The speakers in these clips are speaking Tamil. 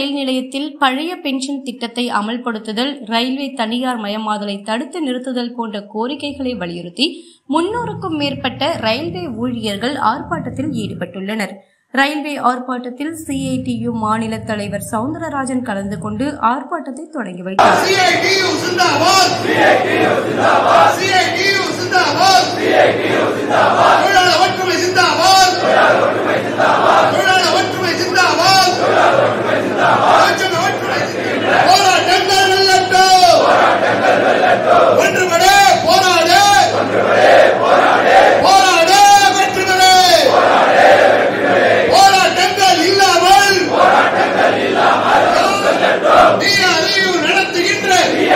ரயில் நிலையத்தில் பழைய பென்ஷன் திட்டத்தை அமல்படுத்துதல் ரயில்வே தனியார் மயமாதலை தடுத்து நிறுத்துதல் போன்ற கோரிக்கைகளை வலியுறுத்தி முன்னூறுக்கும் மேற்பட்ட ரயில்வே ஊழியர்கள் ஆர்ப்பாட்டத்தில் ஈடுபட்டுள்ளனர் ரயில்வே ஆர்ப்பாட்டத்தில் சிஐடியு மாநில தலைவர் சவுந்தரராஜன் கலந்து கொண்டு ஆர்ப்பாட்டத்தை தொடங்கி வைத்தார் CITU சிந்தாபாத் CITU சிந்தாபாத் தொழிலாளர் ஒற்றுமை சிந்தாபாத் தொழிலாளர் ஒற்றுமை சிந்தாபாத் தொழிற்சங்க ஒற்றுமை சிந்தாபாத். போராட்டங்கள் வெல்லட்டும் ஒன்றுபடு போராடு போராடு வெற்றிபடு போராட்டங்கள் இல்லாமல் DRU நடத்துகின்ற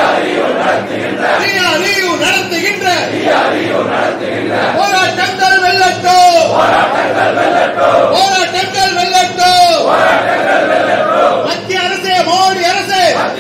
DRU நடத்துகின்ற போராட்டங்கள் வெல்லட்டும் போராட்டங்கள் வெல்லட்டும் மத்திய அரசே மோடி அரசே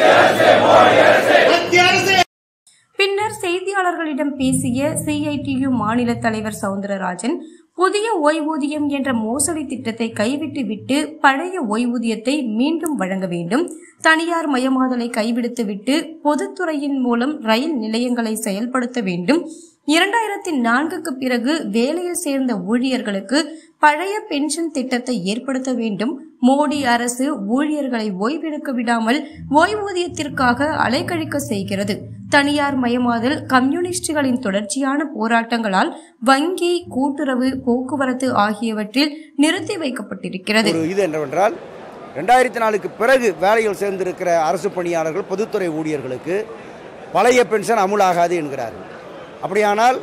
மத்திய அரசே பின்னர் செய்தியாளர்களிடம் பேசிய சிஐடியு மாநில தலைவர் சவுந்தரராஜன் புதிய ஓய்வூதியம் என்ற மோசடி திட்டத்தை கைவிட்டு விட்டு பழைய ஓய்வூதியத்தை மீண்டும் வழங்க வேண்டும் தனியார் மயமாதலை கைவிடுத்துவிட்டு பொதுத்துறையின் மூலம் ரயில் நிலையங்களை செயல்படுத்த வேண்டும் இரண்டாயிரத்தி நான்குக்கு பிறகு வேலையில் சேர்ந்த ஊழியர்களுக்கு பழைய பென்ஷன் திட்டத்தை ஏற்படுத்த வேண்டும் மோடி அரசு ஊழியர்களை ஓய்வெடுக்க விடாமல் ஓய்வூதியத்திற்காக அலைக்கழிக்க செய்கிறது தனியார் மயமாதல் கம்யூனிஸ்டுகளின் தொடர்ச்சியான போராட்டங்களால் வங்கி கூட்டுறவு போக்குவரத்து ஆகியவற்றில் நிறுத்தி வைக்கப்பட்டிருக்கிறது ஒரு இது என்னவென்றால் ரெண்டாயிரத்தி நாலுக்கு பிறகு வேலையில் சேர்ந்திருக்கிற அரசு பணியாளர்கள் பொதுத்துறை ஊழியர்களுக்கு பழைய பென்ஷன் அமுலாகாது என்கிறார்கள் அப்படியானால்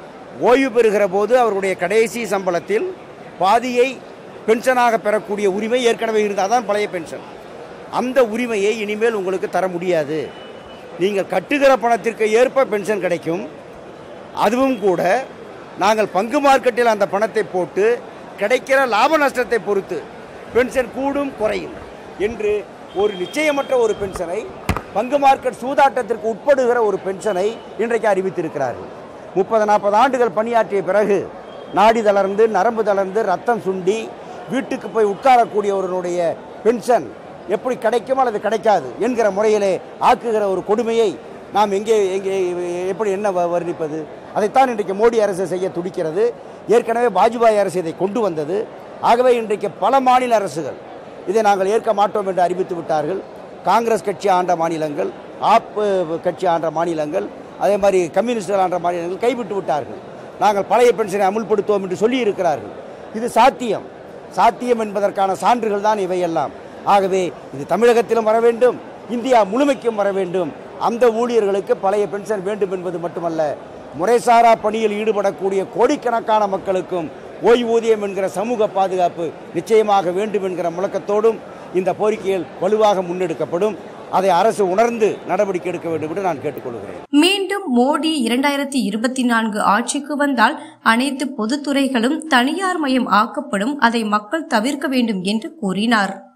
ஓய்வு பெறுகிற போது அவர்களுடைய கடைசி சம்பளத்தில் பாதியை பென்ஷனாக பெறக்கூடிய உரிமை ஏற்கனவே இருந்தால் தான் பழைய பென்ஷன் அந்த உரிமையை இனிமேல் உங்களுக்கு தர முடியாது நீங்கள் கட்டுகிற பணத்திற்கு ஏற்ப பென்ஷன் கிடைக்கும் அதுவும் கூட நாங்கள் பங்கு மார்க்கெட்டில் அந்த பணத்தை போட்டு கிடைக்கிற லாப நஷ்டத்தை பொறுத்து பென்ஷன் கூடும் குறையும் என்று ஒரு நிச்சயமற்ற ஒரு பென்ஷனை பங்கு மார்க்கெட் சூதாட்டத்திற்கு உட்படுகிற ஒரு பென்ஷனை இன்றைக்கு அறிவித்திருக்கிறார்கள் முப்பது நாற்பது ஆண்டுகள் பணியாற்றிய பிறகு நாடி தளர்ந்து நரம்பு தளர்ந்து ரத்தம் சுண்டி வீட்டுக்கு போய் உட்காரக்கூடியவர்களுடைய பென்ஷன் எப்படி கிடைக்கும் அல்லது கிடைக்காது என்கிற முறையிலே ஆக்குகிற ஒரு கொடுமையை நாம் எங்கே எங்கே எப்படி என்ன வ- வர்ணிப்பது அதைத்தான் இன்றைக்கு மோடி அரசு செய்ய துடிக்கிறது ஏற்கனவே வாஜ்பாய் அரசு இதை கொண்டு வந்தது ஆகவே இன்றைக்கு பல மாநில அரசுகள் இதை நாங்கள் ஏற்க மாட்டோம் என்று அறிவித்து விட்டார்கள் காங்கிரஸ் கட்சி ஆண்ட மாநிலங்கள் ஆப் கட்சி ஆண்ட மாநிலங்கள் அதே மாதிரி கம்யூனிஸ்டுகள் ஆண்ட மாநிலங்கள் கைவிட்டு விட்டார்கள் நாங்கள் பழைய பென்ஷனை அமுல்படுத்துவோம் என்று சொல்லி இருக்கிறார்கள் இது சாத்தியம் சாத்தியம் என்பதற்கான சான்றுகள் தான் இவையெல்லாம் ஆகவே இது தமிழகத்திலும் வர வேண்டும் இந்தியா முழுமைக்கும் வர வேண்டும் அந்த ஊழியர்களுக்கு பழைய பென்ஷன் வேண்டும் என்பது மட்டுமல்ல முறைசாரா பணியில் ஈடுபடக்கூடிய கோடிக்கணக்கான மக்களுக்கும் ஓய்வூதியம் என்கிற சமூக பாதுகாப்பு நிச்சயமாக வேண்டும் என்கிற முழக்கத்தோடும் இந்த கோரிக்கைகள் வலுவாக முன்னெடுக்கப்படும் அதை அரசு உணர்ந்து நடவடிக்கை எடுக்க வேண்டும் என்று நான் கேட்டுக்கொள்கிறேன் மீண்டும் மோடி இரண்டாயிரத்தி இருபத்தி நான்கு ஆட்சிக்கு வந்தால் அனைத்து பொதுத்துறைகளும் தனியார் மயம் ஆக்கப்படும் அதை மக்கள் தவிர்க்க வேண்டும் என்று கூறினார்